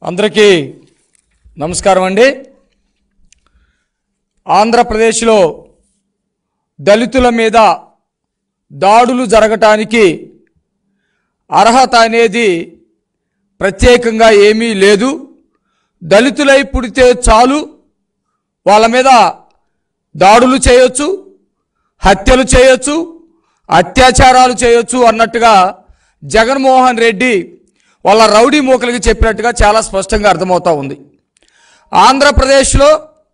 అందరికీ నమస్కారం అండి ఆంధ్రప్రదేశ్లో దళితుల మీద దాడులు జరగటానికి అర్హత అనేది ప్రత్యేకంగా ఏమీ లేదు దళితులై పుడితే చాలు వాళ్ళ మీద దాడులు చేయొచ్చు హత్యలు చేయొచ్చు అత్యాచారాలు చేయొచ్చు అన్నట్టుగా జగన్మోహన్ రెడ్డి వాళ్ళ రౌడీ మూకలకి చెప్పినట్టుగా చాలా స్పష్టంగా అర్థమవుతా ఉంది ఆంధ్రప్రదేశ్లో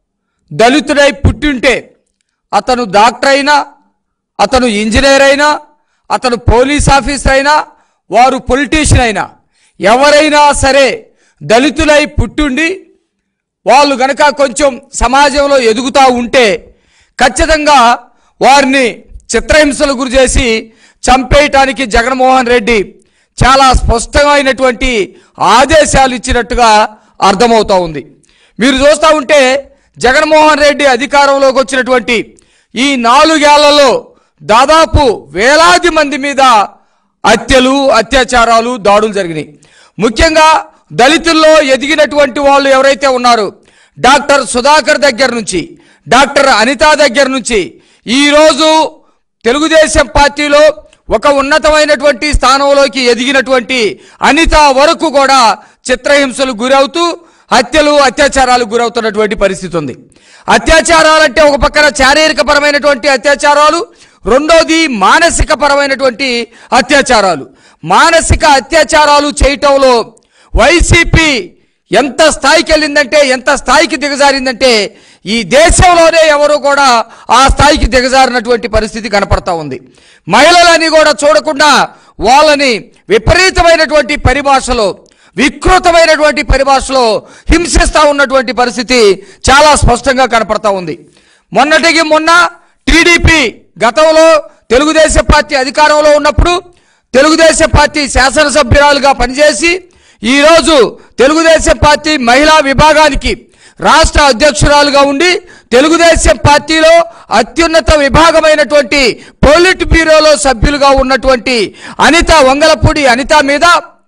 దళితుడై పుట్టింటే అతను డాక్టర్ అయినా అతను ఇంజనీర్ అయినా అతను పోలీస్ ఆఫీసర్ అయినా వారు పొలిటీషియన్ అయినా ఎవరైనా సరే దళితులై పుట్టుండి వాళ్ళు గనక కొంచెం సమాజంలో ఎదుగుతూ ఉంటే ఖచ్చితంగా వారిని చిత్రహింసలు గురి చేసి చంపేయటానికి జగన్మోహన్ రెడ్డి చాలా స్పష్టమైనటువంటి ఆదేశాలు ఇచ్చినట్టుగా అర్థమవుతా ఉంది మీరు చూస్తూ ఉంటే జగన్మోహన్ రెడ్డి అధికారంలోకి వచ్చినటువంటి ఈ నాలుగేళ్లలో దాదాపు వేలాది మంది మీద హత్యలు అత్యాచారాలు దాడులు జరిగినాయి ముఖ్యంగా దళితుల్లో ఎదిగినటువంటి వాళ్ళు ఎవరైతే ఉన్నారో డాక్టర్ సుధాకర్ దగ్గర నుంచి డాక్టర్ అనిత దగ్గర నుంచి ఈరోజు తెలుగుదేశం పార్టీలో ఒక ఉన్నతమైనటువంటి స్థానంలోకి ఎదిగినటువంటి అనిత వరకు కూడా చిత్రహింసలు గురవుతూ హత్యలు అత్యాచారాలు గురవుతున్నటువంటి పరిస్థితి ఉంది అత్యాచారాలంటే ఒక పక్కన శారీరక పరమైనటువంటి అత్యాచారాలు రెండోది మానసిక పరమైనటువంటి అత్యాచారాలు మానసిక అత్యాచారాలు చేయటంలో వైసీపీ ఎంత స్థాయికి వెళ్ళిందంటే ఎంత స్థాయికి దిగజారిందంటే ఈ దేశంలోనే ఎవరు కూడా ఆ స్థాయికి దిగజారినటువంటి పరిస్థితి కనపడతా ఉంది మహిళలని కూడా చూడకుండా వాళ్ళని విపరీతమైనటువంటి పరిభాషలో వికృతమైనటువంటి పరిభాషలో హింసిస్తూ ఉన్నటువంటి పరిస్థితి చాలా స్పష్టంగా కనపడతా ఉంది మొన్నటికి మొన్న టీడీపీ గతంలో తెలుగుదేశం పార్టీ అధికారంలో ఉన్నప్పుడు తెలుగుదేశం పార్టీ శాసనసభ్యురాలుగా పనిచేసి ఈరోజు తెలుగుదేశం పార్టీ మహిళా విభాగానికి రాష్ట్ర అధ్యక్షురాలుగా ఉండి తెలుగుదేశం పార్టీలో అత్యున్నత విభాగమైనటువంటి పోలిట్ బ్యూరోలో సభ్యులుగా ఉన్నటువంటి అనిత వంగలపూడి అనిత మీద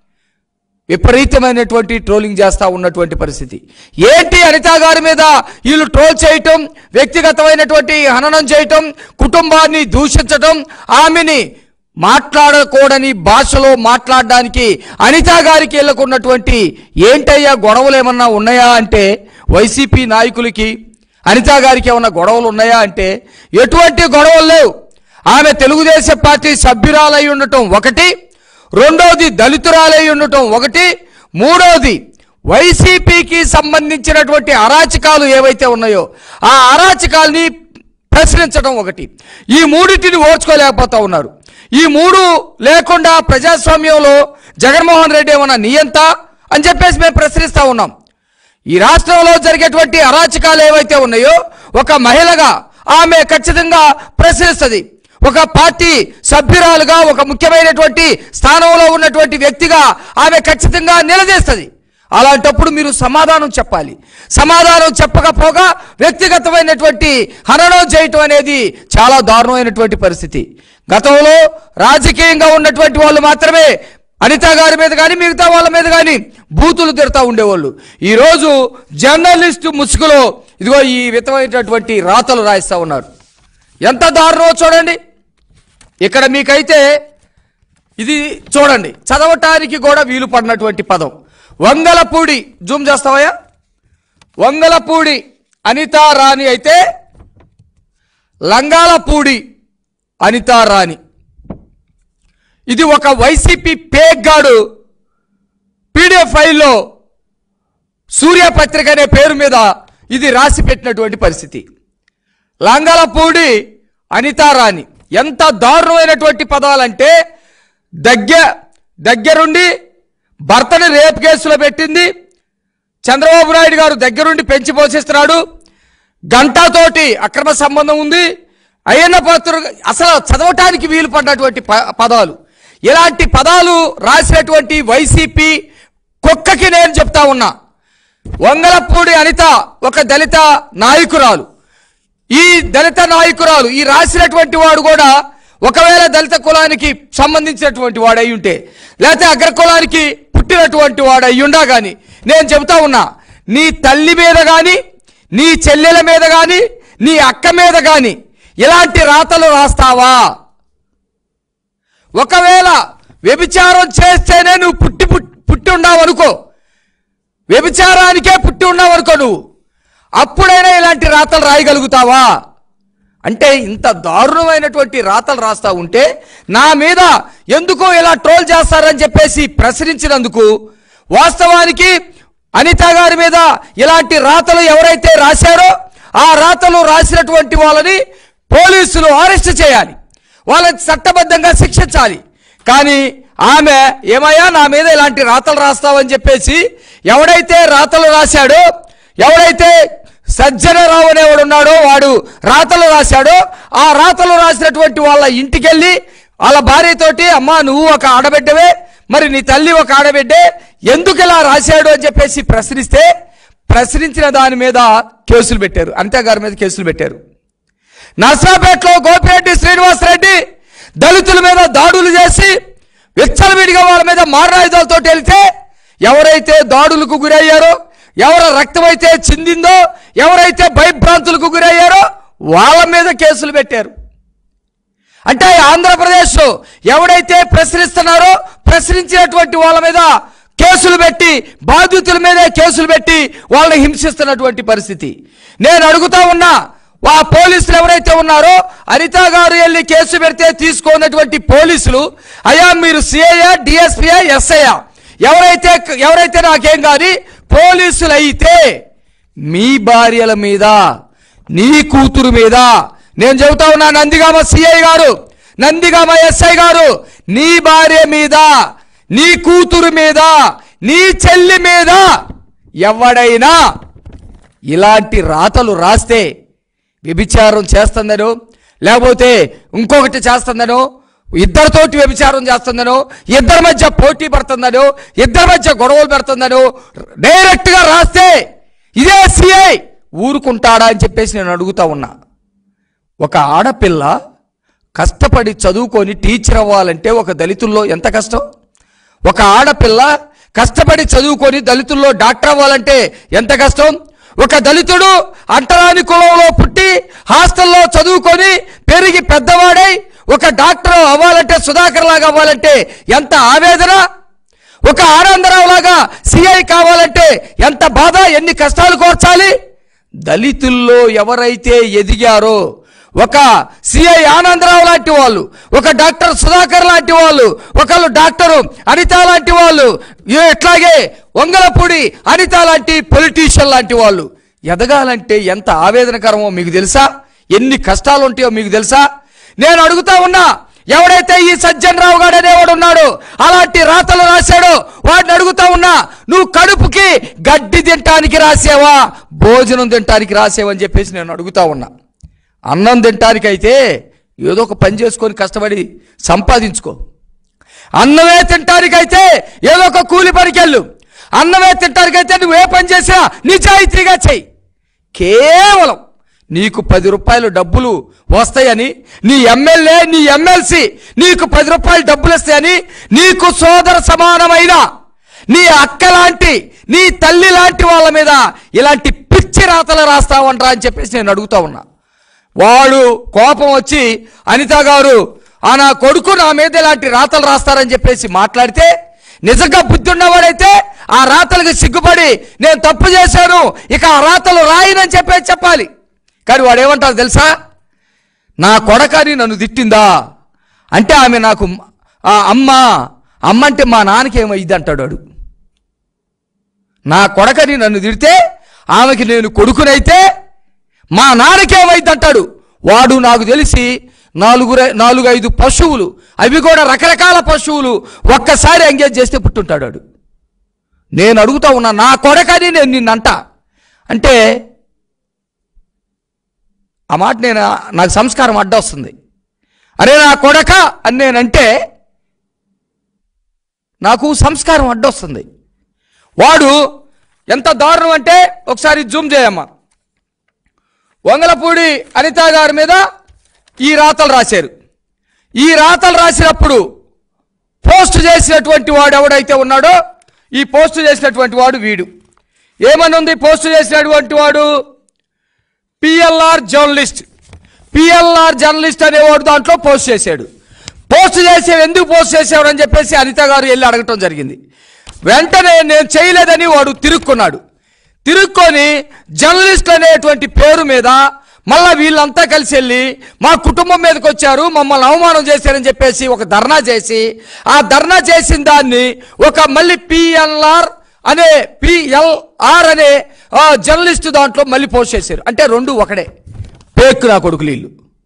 విపరీతమైనటువంటి ట్రోలింగ్ చేస్తా ఉన్నటువంటి పరిస్థితి ఏంటి అనిత గారి మీద వీళ్ళు ట్రోల్ చేయటం వ్యక్తిగతమైనటువంటి హననం చేయటం కుటుంబాన్ని దూషించటం ఆమెని మాట్లాడకూడని భాషలో మాట్లాడడానికి అనిత గారికి వెళ్ళకున్నటువంటి ఏంటయ్యా గొడవలు ఏమన్నా ఉన్నాయా అంటే వైసీపీ నాయకులకి అనిత గారికి ఏమన్నా గొడవలు ఉన్నాయా అంటే ఎటువంటి గొడవలు లేవు ఆమె తెలుగుదేశం పార్టీ సభ్యురాలై ఉండటం ఒకటి రెండోది దళితురాలై ఉండటం ఒకటి మూడోది వైసీపీకి సంబంధించినటువంటి అరాచకాలు ఏవైతే ఉన్నాయో ఆ అరాచకాల్ని ప్రశ్నించడం ఒకటి ఈ మూడింటిని ఓర్చుకోలేకపోతా ఉన్నారు ఈ మూడు లేకుండా ప్రజాస్వామ్యంలో జగన్మోహన్ రెడ్డి ఏమన్నా నియంత అని చెప్పేసి మేము ప్రశ్నిస్తా ఉన్నాం ఈ రాష్ట్రంలో జరిగేటువంటి అరాచకాలు ఏవైతే ఉన్నాయో ఒక మహిళగా ఆమె ఖచ్చితంగా ప్రశ్నిస్తుంది ఒక పార్టీ సభ్యురాలుగా ఒక ముఖ్యమైనటువంటి స్థానంలో ఉన్నటువంటి వ్యక్తిగా ఆమె ఖచ్చితంగా నిలదీస్తుంది అలాంటప్పుడు మీరు సమాధానం చెప్పాలి సమాధానం చెప్పకపోగా వ్యక్తిగతమైనటువంటి హననం చేయటం అనేది చాలా దారుణమైనటువంటి పరిస్థితి గతంలో రాజకీయంగా ఉన్నటువంటి వాళ్ళు మాత్రమే అనిత గారి మీద కానీ మిగతా వాళ్ళ మీద కానీ బూతులు తిడతా ఉండేవాళ్ళు ఈరోజు జర్నలిస్టు ముసుగులో ఇదిగో ఈ విధమైనటువంటి రాతలు రాయిస్తా ఉన్నారు ఎంత దారుణమో చూడండి ఇక్కడ మీకైతే ఇది చూడండి చదవటానికి కూడా వీలు పడినటువంటి పదం వంగలపూడి జూమ్ చేస్తావయ్యా వంగలపూడి అనితా రాణి అయితే లంగాలపూడి అనితా రాణి ఇది ఒక వైసీపీ పేగ్గాడు పీడిఎఫ్ ఫైల్లో సూర్యపత్రిక అనే పేరు మీద ఇది రాసి పెట్టినటువంటి పరిస్థితి లంగలపూడి అనితారాణి ఎంత దారుణమైనటువంటి పదాలంటే దగ్గర దగ్గరుండి భర్తని రేప్ కేసులో పెట్టింది చంద్రబాబు నాయుడు గారు దగ్గరుండి పెంచి పోషిస్తున్నాడు గంటాతోటి అక్రమ సంబంధం ఉంది అయ్యన్న పాత్ర అసలు చదవటానికి వీలు పడినటువంటి ప- పదాలు ఇలాంటి పదాలు రాసినటువంటి వైసీపీ కుక్కకి నేను చెప్తా ఉన్నా వంగలపూడి అనిత ఒక దళిత నాయకురాలు ఈ దళిత నాయకురాలు ఈ రాసినటువంటి వాడు కూడా ఒకవేళ దళిత కులానికి సంబంధించినటువంటి వాడు అయి ఉంటే లేకపోతే అగ్రకులానికి పుట్టినటువంటి వాడు అయి ఉండా కానీ నేను చెబుతా ఉన్నా నీ తల్లి మీద కానీ నీ చెల్లెల మీద కానీ నీ అక్క మీద కానీ ఇలాంటి రాతలు రాస్తావా ఒకవేళ వ్యభిచారం చేస్తేనే నువ్వు పుట్టి పుట్టి పుట్టి ఉన్నావు అనుకో వ్యభిచారానికే పుట్టి ఉన్నావు అనుకో నువ్వు అప్పుడైనా ఇలాంటి రాతలు రాయగలుగుతావా అంటే ఇంత దారుణమైనటువంటి రాతలు రాస్తా ఉంటే నా మీద ఎందుకు ఇలా ట్రోల్ చేస్తారని చెప్పేసి ప్రశ్నించినందుకు వాస్తవానికి అనిత గారి మీద ఇలాంటి రాతలు ఎవరైతే రాశారో ఆ రాతలు రాసినటువంటి వాళ్ళని పోలీసులు అరెస్ట్ చేయాలి వాళ్ళని చట్టబద్ధంగా శిక్షించాలి కానీ ఆమె ఏమయ్యా నా మీద ఇలాంటి రాతలు రాస్తావని చెప్పేసి ఎవడైతే రాతలు రాశాడో ఎవడైతే సజ్జనరావు అనేవాడు ఉన్నాడో వాడు రాతలు రాశాడో ఆ రాతలు రాసినటువంటి వాళ్ళ ఇంటికెళ్ళి వాళ్ళ భార్యతోటి అమ్మా నువ్వు ఒక ఆడబిడ్డవే మరి నీ తల్లి ఒక ఆడబిడ్డే ఎందుకు ఇలా రాశాడు అని చెప్పేసి ప్రశ్నిస్తే ప్రశ్నించిన దాని మీద కేసులు పెట్టారు అనితా గారి మీద కేసులు పెట్టారు నర్సాపేటలో గోపిరెడ్డి శ్రీనివాసరెడ్డి దళితుల మీద దాడులు చేసి విచ్చలవిడిగా వాళ్ళ మీద మారణాయుధాలతో వెళ్తే ఎవరైతే దాడులకు గురయ్యారో ఎవరి రక్తమైతే చిందిందో ఎవరైతే భయభ్రాంతులకు గురయ్యారో వాళ్ళ మీద కేసులు పెట్టారు అంటే ఆంధ్రప్రదేశ్లో ఎవడైతే ప్రశ్నిస్తున్నారో ప్రశ్నించినటువంటి వాళ్ళ మీద కేసులు పెట్టి బాధితుల మీదే కేసులు పెట్టి వాళ్ళని హింసిస్తున్నటువంటి పరిస్థితి నేను అడుగుతా ఉన్నా ఆ పోలీసులు ఎవరైతే ఉన్నారో అనిత గారు వెళ్ళి కేసు పెడితే తీసుకున్నటువంటి పోలీసులు అయ్యా మీరు సిఐయా డిఎస్పీయా ఎస్ఐయా ఎవరైతే ఎవరైతే నాకేం కానీ పోలీసులు అయితే మీ భార్యల మీద నీ కూతురు మీద నేను చెబుతా ఉన్నా నందిగామ సిఐ గారు నందిగామ ఎస్ఐ గారు నీ భార్య మీద నీ కూతురు మీద నీ చెల్లి మీద ఎవడైనా ఇలాంటి రాతలు రాస్తే వ్యభిచారం చేస్తుందనో లేకపోతే ఇంకొకటి చేస్తుందనో ఇద్దరితోటి వ్యభిచారం చేస్తుందనో ఇద్దరి మధ్య పోటీ పడుతుందనో ఇద్దరి మధ్య గొడవలు పెడుతుందనో డైరెక్ట్గా రాస్తే ఇదే సిఐ ఊరుకుంటాడా అని చెప్పేసి నేను అడుగుతా ఉన్నా ఒక ఆడపిల్ల కష్టపడి చదువుకొని టీచర్ అవ్వాలంటే ఒక దళితుల్లో ఎంత కష్టం ఒక ఆడపిల్ల కష్టపడి చదువుకొని దళితుల్లో డాక్టర్ అవ్వాలంటే ఎంత కష్టం ఒక దళితుడు అంటరాని కులంలో పుట్టి హాస్టల్లో చదువుకొని పెరిగి పెద్దవాడై ఒక డాక్టర్ అవ్వాలంటే సుధాకర్ లాగా అవ్వాలంటే ఎంత ఆవేదన ఒక ఆనందరావు లాగా సిఐ కావాలంటే ఎంత బాధ ఎన్ని కష్టాలు కోర్చాలి దళితుల్లో ఎవరైతే ఎదిగారో ఒక సిఐ ఆనందరావు లాంటి వాళ్ళు ఒక డాక్టర్ సుధాకర్ లాంటి వాళ్ళు ఒకళ్ళు డాక్టరు అనిత లాంటి వాళ్ళు ఏ- ఇట్లాగే వంగలపూడి అనిత లాంటి పొలిటీషియన్ లాంటి వాళ్ళు ఎదగాలంటే ఎంత ఆవేదనకరమో మీకు తెలుసా ఎన్ని కష్టాలు ఉంటాయో మీకు తెలుసా నేను అడుగుతా ఉన్నా ఎవడైతే ఈ సజ్జన్ రావు గారు అనేవాడు ఉన్నాడో అలాంటి రాతలు రాశాడో వాడిని అడుగుతా ఉన్నా నువ్వు కడుపుకి గడ్డి తినటానికి రాసావా భోజనం తినటానికి రాసావని చెప్పేసి నేను అడుగుతా ఉన్నా అన్నం తినటానికైతే ఏదో ఒక పని చేసుకొని కష్టపడి సంపాదించుకో అన్నమే తినటానికైతే ఏదో ఒక కూలి పనికెళ్ళు అన్నమే తినటానికైతే నువ్వు ఏ పని చేసినా నిజాయితీగా చెయ్యి కేవలం నీకు పది రూపాయలు డబ్బులు వస్తాయని నీ ఎమ్మెల్యే నీ ఎమ్మెల్సీ నీకు పది రూపాయలు డబ్బులు వస్తాయని నీకు సోదర సమానమైన నీ అక్క లాంటి నీ తల్లి లాంటి వాళ్ళ మీద ఇలాంటి పిచ్చి రాతలు రాస్తావంటరా అని చెప్పేసి నేను అడుగుతా ఉన్నా వాడు కోపం వచ్చి అనిత గారు ఆ నా కొడుకు నా మీద ఇలాంటి రాతలు రాస్తారని చెప్పేసి మాట్లాడితే నిజంగా బుద్ధి ఉన్నవాడైతే ఆ రాతలకు సిగ్గుపడి నేను తప్పు చేశాను ఇక ఆ రాతలు రాయనని చెప్పేసి చెప్పాలి కానీ వాడు ఏమంటారు తెలుసా నా కొడకని నన్ను తిట్టిందా అంటే ఆమె నాకు ఆ అమ్మ అమ్మ అంటే మా నాన్నకి ఏమైంది అంటాడు వాడు నా కొడకని నన్ను తిడితే ఆమెకి నేను కొడుకునైతే మా నాన్నకేమైంది అంటాడు వాడు నాకు తెలిసి నాలుగు రై- నాలుగు ఐదు పశువులు అవి కూడా రకరకాల పశువులు ఒక్కసారి ఎంగేజ్ చేస్తే పుట్టుంటాడు వాడు నేను అడుగుతా ఉన్నా నా కొడకని నేను నిన్నంట అంటే ఆ మాట నేను నాకు సంస్కారం అడ్డొస్తుంది అరే నా కొడక అని నేనంటే నాకు సంస్కారం అడ్డొస్తుంది వాడు ఎంత దారుణం అంటే ఒకసారి జూమ్ చేయమ్మా వంగలపూడి అనిత గారి మీద ఈ రాతలు రాశారు ఈ రాతలు రాసినప్పుడు పోస్ట్ చేసినటువంటి వాడు ఎవడైతే ఉన్నాడో ఈ పోస్ట్ చేసినటువంటి వాడు వీడు ఏమని ఉంది పోస్ట్ చేసినటువంటి వాడు పిఎల్ఆర్ జర్నలిస్ట్ పిఎల్ఆర్ జర్నలిస్ట్ అనేవాడు దాంట్లో పోస్ట్ చేశాడు పోస్ట్ చేసే ఎందుకు పోస్ట్ చేసావు అని చెప్పేసి అనిత గారు వెళ్ళి అడగటం జరిగింది వెంటనే నేను చేయలేదని వాడు తిరుక్కున్నాడు తిరుక్కొని జర్నలిస్ట్ అనేటువంటి పేరు మీద మళ్ళా వీళ్ళంతా కలిసి వెళ్ళి మా కుటుంబం మీదకి వచ్చారు మమ్మల్ని అవమానం చేశారని చెప్పేసి ఒక ధర్నా చేసి ఆ ధర్నా చేసిన దాన్ని ఒక మళ్ళీ పిఎల్ఆర్ అనే పిఎల్ఆర్ అనే ఆ, జర్నలిస్ట్ దాంట్లో మళ్ళీ పోస్ట్ చేశారు అంటే రెండు ఒకడే పేక్ నా కొడుకులు వీళ్ళు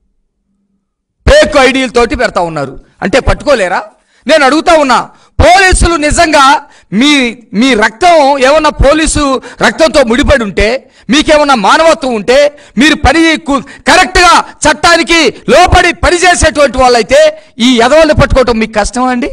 పేక్ ఐడీలతోటి పెడతా ఉన్నారు అంటే పట్టుకోలేరా నేను అడుగుతా ఉన్నా పోలీసులు నిజంగా మీ మీ రక్తం ఏమన్నా పోలీసు రక్తంతో ముడిపడి ఉంటే మీకేమన్నా మానవత్వం ఉంటే మీరు పని కు- కరెక్ట్గా చట్టానికి లోపడి పనిచేసేటువంటి వాళ్ళైతే ఈ ఎదవాళ్ళని పట్టుకోవటం మీకు కష్టమా అండి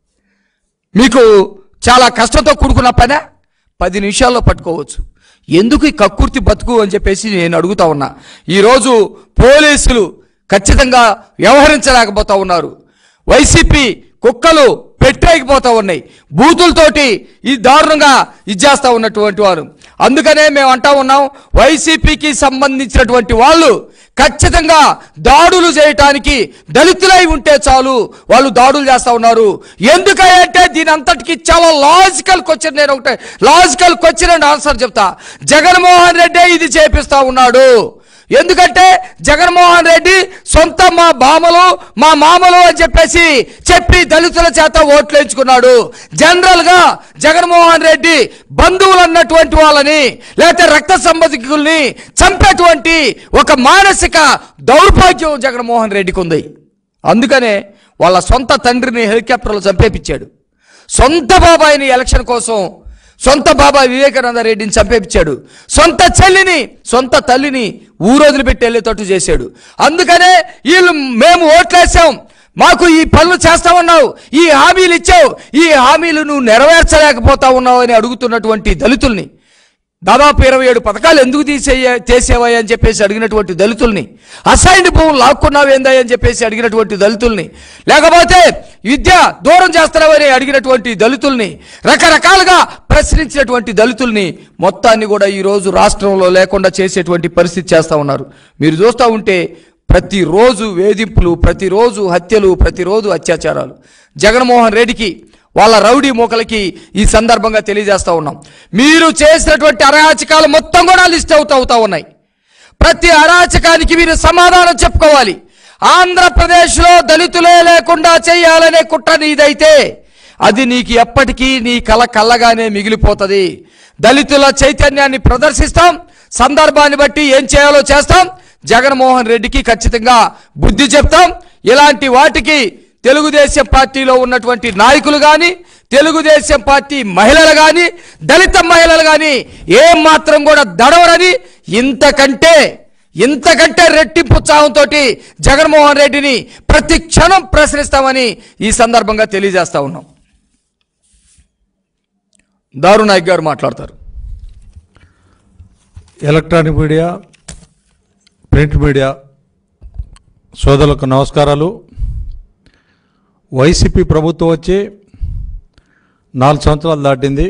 మీకు చాలా కష్టంతో కూడుకున్న పనే పది నిమిషాల్లో పట్టుకోవచ్చు ఎందుకు ఈ కక్కుర్తి బతుకు అని చెప్పేసి నేను అడుగుతా ఉన్నా ఈరోజు పోలీసులు ఖచ్చితంగా వ్యవహరించలేకపోతా ఉన్నారు వైసీపీ కుక్కలు పెట్టేకపోతా ఉన్నాయి బూతులతోటి ఈ దారుణంగా ఇచ్చేస్తా ఉన్నటువంటి వారు అందుకనే మేము అంటా ఉన్నాం వైసీపీకి సంబంధించినటువంటి వాళ్ళు ఖచ్చితంగా దాడులు చేయటానికి దళితులై ఉంటే చాలు వాళ్ళు దాడులు చేస్తా ఉన్నారు ఎందుకంటే దీని అంతటికి చాలా లాజికల్ క్వశ్చన్ నేను ఒకటే లాజికల్ క్వశ్చన్ ఆన్సర్ చెప్తా జగన్మోహన్ రెడ్డి ఇది చేపిస్తా ఉన్నాడు ఎందుకంటే జగన్మోహన్ రెడ్డి సొంత మా బామలు మా మామలు అని చెప్పేసి చెప్పి దళితుల చేత ఓట్లు ఎంచుకున్నాడు జనరల్ గా జగన్మోహన్ రెడ్డి బంధువులు అన్నటువంటి వాళ్ళని లేకపోతే రక్త సంబంధికుల్ని చంపేటువంటి ఒక మానసిక దౌర్భాగ్యం జగన్మోహన్ రెడ్డికి ఉంది అందుకనే వాళ్ళ సొంత తండ్రిని హెలికాప్టర్లో చంపేపించాడు సొంత బాబాయిని ఎలక్షన్ కోసం సొంత బాబాయ్ వివేకానంద రెడ్డిని చంపేపించాడు సొంత చెల్లిని సొంత తల్లిని ఊరోదిలి పెట్టి వెళ్ళేటట్టు చేశాడు అందుకనే వీళ్ళు మేము ఓట్లేసాం మాకు ఈ పనులు చేస్తామన్నావు ఈ హామీలు ఇచ్చావు ఈ హామీలు నువ్వు నెరవేర్చలేకపోతా ఉన్నావు అని అడుగుతున్నటువంటి దళితుల్ని దాదాపు ఇరవై ఏడు పథకాలు ఎందుకు తీసేయ చేసేవాయి అని చెప్పేసి అడిగినటువంటి దళితుల్ని అసైన్డ్ భూములు లాక్కున్నావేందా అని చెప్పేసి అడిగినటువంటి దళితుల్ని లేకపోతే విద్య దూరం చేస్తున్నావని అడిగినటువంటి దళితుల్ని రకరకాలుగా ప్రశ్నించినటువంటి దళితుల్ని మొత్తాన్ని కూడా ఈరోజు రాష్ట్రంలో లేకుండా చేసేటువంటి పరిస్థితి చేస్తూ ఉన్నారు మీరు చూస్తూ ఉంటే ప్రతిరోజు వేధింపులు ప్రతిరోజు హత్యలు ప్రతిరోజు అత్యాచారాలు జగన్మోహన్ రెడ్డికి వాళ్ళ రౌడీ మూకలకి ఈ సందర్భంగా తెలియజేస్తా ఉన్నాం మీరు చేసినటువంటి అరాచకాలు మొత్తం కూడా లిస్ట్ అవుతా అవుతా ఉన్నాయి ప్రతి అరాచకానికి మీరు సమాధానం చెప్పుకోవాలి ఆంధ్రప్రదేశ్లో దళితులే లేకుండా చేయాలనే కుట్ర నీదైతే అది నీకు ఎప్పటికీ నీ కల కల్లగానే మిగిలిపోతుంది దళితుల చైతన్యాన్ని ప్రదర్శిస్తాం సందర్భాన్ని బట్టి ఏం చేయాలో చేస్తాం జగన్మోహన్ రెడ్డికి ఖచ్చితంగా బుద్ధి చెప్తాం ఇలాంటి వాటికి తెలుగుదేశం పార్టీలో ఉన్నటువంటి నాయకులు కానీ తెలుగుదేశం పార్టీ మహిళలు కానీ దళిత మహిళలు కానీ ఏం మాత్రం కూడా దడవరని ఇంతకంటే ఇంతకంటే రెట్టింపు ఉత్సాహంతో జగన్మోహన్ రెడ్డిని ప్రతి క్షణం ప్రశ్నిస్తామని ఈ సందర్భంగా తెలియజేస్తా ఉన్నాం దారు నాయక్ గారు మాట్లాడతారు ఎలక్ట్రానిక్ మీడియా ప్రింట్ మీడియా సోదరులకు నమస్కారాలు వైసీపీ ప్రభుత్వం వచ్చి నాలుగు సంవత్సరాలు దాటింది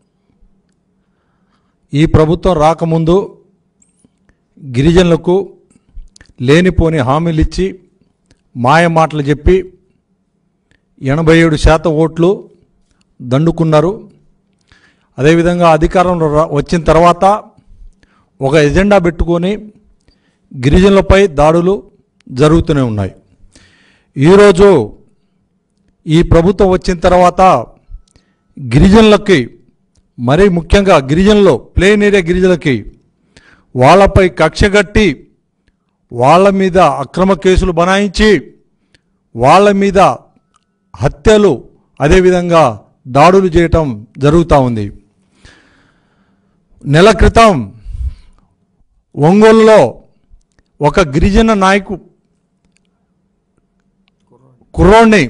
ఈ ప్రభుత్వం రాకముందు గిరిజనులకు లేనిపోని హామీలు ఇచ్చి మాయ మాటలు చెప్పి ఎనభై ఏడు శాతం ఓట్లు దండుకున్నారు అదేవిధంగా అధికారంలో రా- వచ్చిన తర్వాత ఒక ఎజెండా పెట్టుకొని గిరిజనులపై దాడులు జరుగుతూనే ఉన్నాయి ఈరోజు ఈ ప్రభుత్వం వచ్చిన తర్వాత గిరిజనులకి మరీ ముఖ్యంగా గిరిజనులు ప్లేన్ ఏరియా గిరిజనులకి వాళ్ళపై కక్షగట్టి వాళ్ళ మీద అక్రమ కేసులు బనాయించి వాళ్ళ మీద హత్యలు అదేవిధంగా దాడులు చేయటం జరుగుతూ ఉంది నెల క్రితం ఒంగోలులో ఒక గిరిజన నాయకు కుర్రోడిని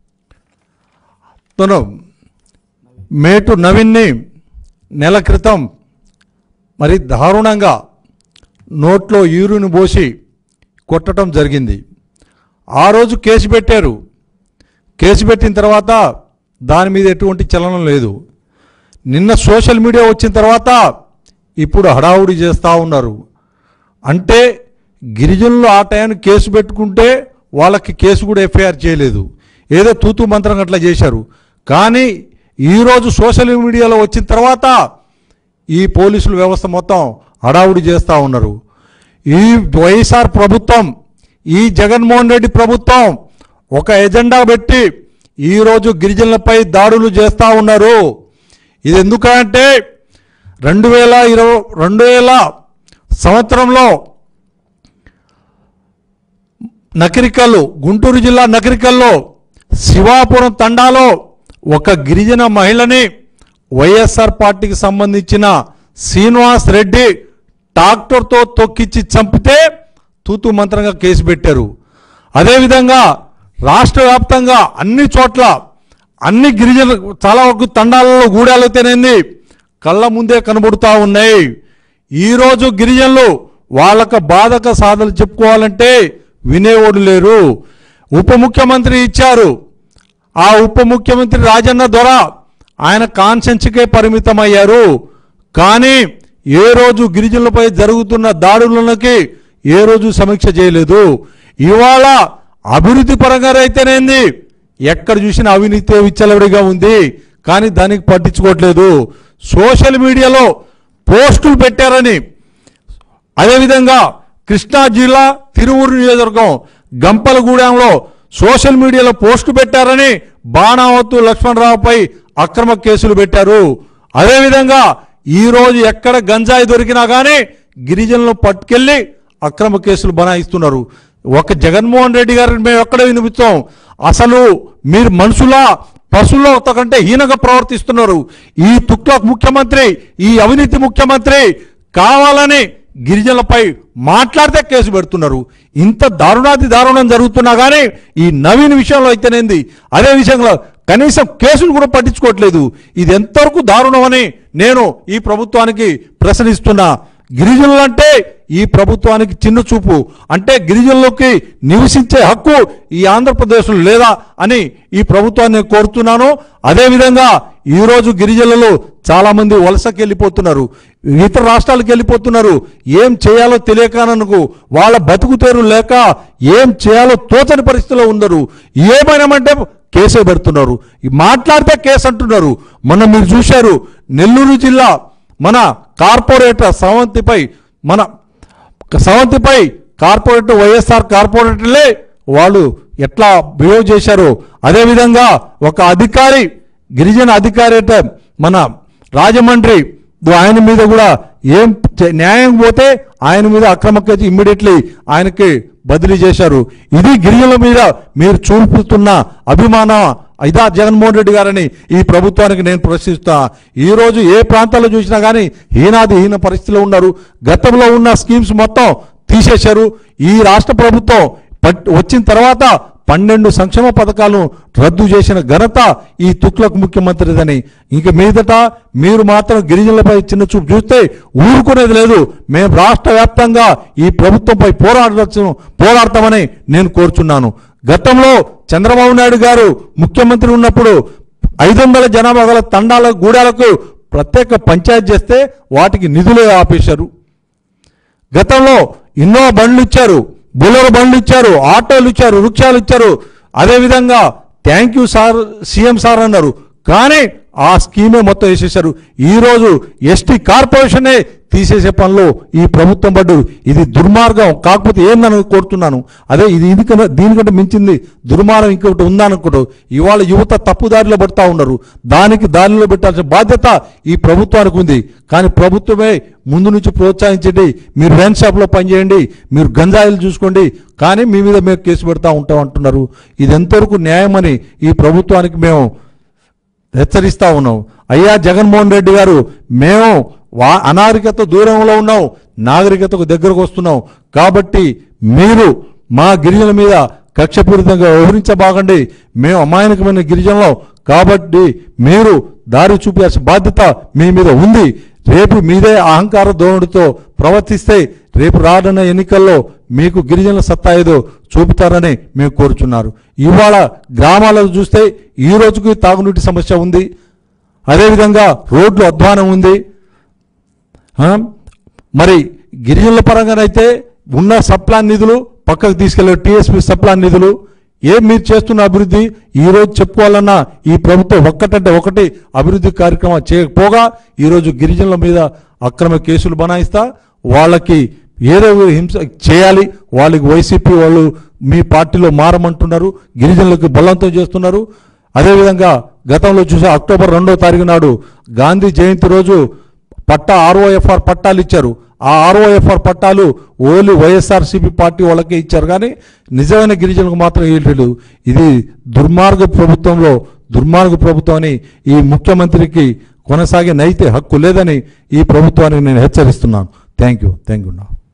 తను మేటు నవీన్ని నెల క్రితం మరి దారుణంగా నోట్లో యూరిన్ పోసి కొట్టడం జరిగింది ఆ రోజు కేసు పెట్టారు కేసు పెట్టిన తర్వాత దాని మీద ఎటువంటి చలనం లేదు నిన్న సోషల్ మీడియా వచ్చిన తర్వాత ఇప్పుడు హడావుడి చేస్తూ ఉన్నారు అంటే గిరిజనులు ఆ టైంకి కేసు పెట్టుకుంటే వాళ్ళకి కేసు కూడా ఎఫ్ఐఆర్ చేయలేదు ఏదో తూతు మంత్రం అట్లా చేశారు కానీ ఈరోజు సోషల్ మీడియాలో వచ్చిన తర్వాత ఈ పోలీసుల వ్యవస్థ మొత్తం హడావుడి చేస్తూ ఉన్నారు ఈ వైఎస్ఆర్ ప్రభుత్వం ఈ జగన్మోహన్ రెడ్డి ప్రభుత్వం ఒక ఎజెండా పెట్టి ఈరోజు గిరిజనులపై దాడులు చేస్తూ ఉన్నారు ఇది ఎందుకంటే రెండు వేల ఇరవై రెండు వేల సంవత్సరంలో నకిరికల్లు గుంటూరు జిల్లా నకిరికల్లో శివాపురం తండాలో ఒక గిరిజన మహిళని వైఎస్ఆర్ పార్టీకి సంబంధించిన శ్రీనివాస్ రెడ్డి ట్రాక్టర్తో తొక్కిచ్చి చంపితే తూతు మంత్రంగా కేసు పెట్టారు అదేవిధంగా రాష్ట్ర వ్యాప్తంగా అన్ని చోట్ల అన్ని గిరిజన చాలా వరకు తండాలలో గూడాలైతేనేంది కళ్ళ ముందే కనబడుతూ ఉన్నాయి ఈరోజు గిరిజనులు వాళ్ళక బాధక సాధలు చెప్పుకోవాలంటే వినేవాడు లేరు ఉప ముఖ్యమంత్రి ఇచ్చారు ఆ ఉప ముఖ్యమంత్రి రాజన్న ద్వారా ఆయన కాన్సెన్స్కే పరిమితమయ్యారు కానీ ఏ రోజు గిరిజనులపై జరుగుతున్న దాడులకి ఏ రోజు సమీక్ష చేయలేదు ఇవాళ అభివృద్ధి పరంగా అయితేనేంది ఎక్కడ చూసినా అవినీతి విచ్చలవిడిగా ఉంది కానీ దానికి పట్టించుకోవట్లేదు సోషల్ మీడియాలో పోస్టులు పెట్టారని అదేవిధంగా కృష్ణా జిల్లా తిరువురు నియోజకవర్గం గంపలగూడెంలో సోషల్ మీడియాలో పోస్టు పెట్టారని బాణావత్తు లక్ష్మణరావుపై అక్రమ కేసులు పెట్టారు అదేవిధంగా ఈరోజు ఎక్కడ గంజాయి దొరికినా కానీ గిరిజనులను పట్టుకెళ్ళి అక్రమ కేసులు బనాయిస్తున్నారు ఒక జగన్మోహన్ రెడ్డి గారిని మేము ఎక్కడ వినిపిస్తాం అసలు మీరు మనుషులా పశువుల కంటే హీనంగా ప్రవర్తిస్తున్నారు ఈ తుక్లక్ ముఖ్యమంత్రి ఈ అవినీతి ముఖ్యమంత్రి కావాలని గిరిజనులపై మాట్లాడితే కేసు పెడుతున్నారు ఇంత దారుణాది దారుణం జరుగుతున్నా కానీ ఈ నవీన్ విషయంలో అయితేనేంది అదే విషయంలో కనీసం కేసులు కూడా పట్టించుకోవట్లేదు ఇది ఎంతవరకు దారుణమని నేను ఈ ప్రభుత్వానికి ప్రశ్నిస్తున్నా గిరిజనులంటే ఈ ప్రభుత్వానికి చిన్న చూపు అంటే గిరిజనులకి నివసించే హక్కు ఈ ఆంధ్రప్రదేశ్లో లేదా అని ఈ ప్రభుత్వాన్ని నేను కోరుతున్నాను అదేవిధంగా ఈరోజు గిరిజనులు చాలా మంది వలసకి వెళ్ళిపోతున్నారు ఇతర రాష్ట్రాలకు వెళ్ళిపోతున్నారు ఏం చేయాలో తెలియకనకు వాళ్ళ బతుకు తెరు లేక ఏం చేయాలో తోచని పరిస్థితిలో ఉన్నారు ఏమైనామంటే కేసే పెడుతున్నారు ఈ మాట్లాడితే కేసు అంటున్నారు మొన్న మీరు చూశారు నెల్లూరు జిల్లా మన కార్పొరేటర్ సవంతిపై మన సవంతిపై కార్పొరేటర్ వైఎస్ఆర్ కార్పొరేటర్లే వాళ్ళు ఎట్లా బిహేవ్ చేశారు అదేవిధంగా ఒక అధికారి గిరిజన అధికారి అంటే మన రాజమండ్రి ఆయన మీద కూడా ఏం చే- న్యాయం పోతే ఆయన మీద అక్రమ కేసు ఇమ్మీడియట్లీ ఆయనకి బదిలీ చేశారు ఇది గిరిజనుల మీద మీరు చూపుతున్న అభిమానం ఇదా జగన్మోహన్ రెడ్డి గారని ఈ ప్రభుత్వానికి నేను ప్రశ్నిస్తా ఈ రోజు ఏ ప్రాంతాల్లో చూసినా కానీ హీనాది హీన పరిస్థితిలో ఉన్నారు గతంలో ఉన్న స్కీమ్స్ మొత్తం తీసేశారు ఈ రాష్ట్ర ప్రభుత్వం పట్- వచ్చిన తర్వాత పన్నెండు సంక్షేమ పథకాలను రద్దు చేసిన ఘనత ఈ తుక్లక్ ముఖ్యమంత్రిదని ఇంక మీదట మీరు మాత్రం గిరిజనులపై చిన్న చూపు చూస్తే ఊరుకునేది లేదు మేము రాష్ట్ర వ్యాప్తంగా ఈ ప్రభుత్వంపై పోరాడవచ్చు పోరాడతామని నేను కోరుచున్నాను గతంలో చంద్రబాబు నాయుడు గారు ముఖ్యమంత్రి ఉన్నప్పుడు ఐదు వందల జనాభా గల తండాల గూడాలకు ప్రత్యేక పంచాయతీ చేస్తే వాటికి నిధులు ఆపేశారు గతంలో ఎన్నో బండ్లు ఇచ్చారు బుల్లెరో బండ్లు ఇచ్చారు ఆటోలు ఇచ్చారు రిక్షాలు ఇచ్చారు అదేవిధంగా thank you sir CM sir అన్నారు కానీ ఆ స్కీమే మొత్తం వేసేశారు ఈరోజు ఎస్టీ కార్పొరేషనే తీసేసే పనిలో ఈ ప్రభుత్వం పడ్డు ఇది దుర్మార్గం కాకపోతే ఏందని కోరుతున్నాను అదే ఇది ఇది కన్నా దీనికంటే మించింది దుర్మార్గం ఇంకొకటి ఉందనుకుంటూ ఇవాళ యువత తప్పుదారిలో పడుతూ ఉన్నారు దానికి దారిలో పెట్టాల్సిన బాధ్యత ఈ ప్రభుత్వానికి ఉంది కానీ ప్రభుత్వమే ముందు నుంచి ప్రోత్సహించండి మీరు వైన్ షాప్లో పనిచేయండి మీరు గంజాయిలు చూసుకోండి కానీ మీ మీద మేము కేసు పెడతా ఉంటాం అంటున్నారు ఇది ఎంతవరకు న్యాయమని ఈ ప్రభుత్వానికి మేము హెచ్చరిస్తా ఉన్నాం అయ్యా జగన్మోహన్ రెడ్డి గారు మేము వా అనాగరికత దూరంలో ఉన్నాం నాగరికతకు దగ్గరకు వస్తున్నాం కాబట్టి మీరు మా గిరిజనుల మీద కక్షపూరితంగా వ్యవహరించబాగండి మేము అమాయకమైన గిరిజనులం కాబట్టి మీరు దారి చూపాల్సిన బాధ్యత మీ మీద ఉంది రేపు మీదే అహంకార ధోరణితో ప్రవర్తిస్తే రేపు రానున్న ఎన్నికల్లో మీకు గిరిజనుల సత్తా ఏదో చూపుతారని మేము కోరుచున్నారు ఇవాళ గ్రామాలలో చూస్తే ఈ రోజుకి తాగునీటి సమస్య ఉంది అదేవిధంగా రోడ్లు అధ్వానం ఉంది ఆ? మరి గిరిజనుల పరంగానైతే ఉన్న సప్లాన్ నిధులు పక్కకు తీసుకెళ్లే టీఎస్పీ సప్లాన్ నిధులు ఏం మీరు చేస్తున్న అభివృద్ధి ఈ రోజు చెప్పుకోవాలన్నా ఈ ప్రభుత్వం ఒక్కటంటే ఒకటి అభివృద్ధి కార్యక్రమం చేయకపోగా ఈరోజు గిరిజనుల మీద అక్రమ కేసులు బనాయిస్తా వాళ్ళకి ఏదో హింస చేయాలి వాళ్ళకి వైసీపీ వాళ్ళు మీ పార్టీలో మారమంటున్నారు గిరిజనులకు బలవంతం చేస్తున్నారు అదేవిధంగా గతంలో చూసా అక్టోబర్ రెండో తారీఖు నాడు గాంధీ జయంతి రోజు పట్టా ఆర్ఓఎఫ్ఆర్ పట్టాలు ఇచ్చారు ఆ ఆర్ఓఎఫ్ఆర్ పట్టాలు ఓన్లీ వైఎస్ఆర్సీపీ పార్టీ వాళ్ళకే ఇచ్చారు కానీ నిజమైన గిరిజనులకు మాత్రం ఇవ్వలేదు ఇది దుర్మార్గ ప్రభుత్వంలో దుర్మార్గ ప్రభుత్వం అని ఈ ముఖ్యమంత్రికి కొనసాగే నైతే హక్కు లేదని ఈ ప్రభుత్వానికి నేను హెచ్చరిస్తున్నాను థ్యాంక్ యూ థ్యాంక్ యూ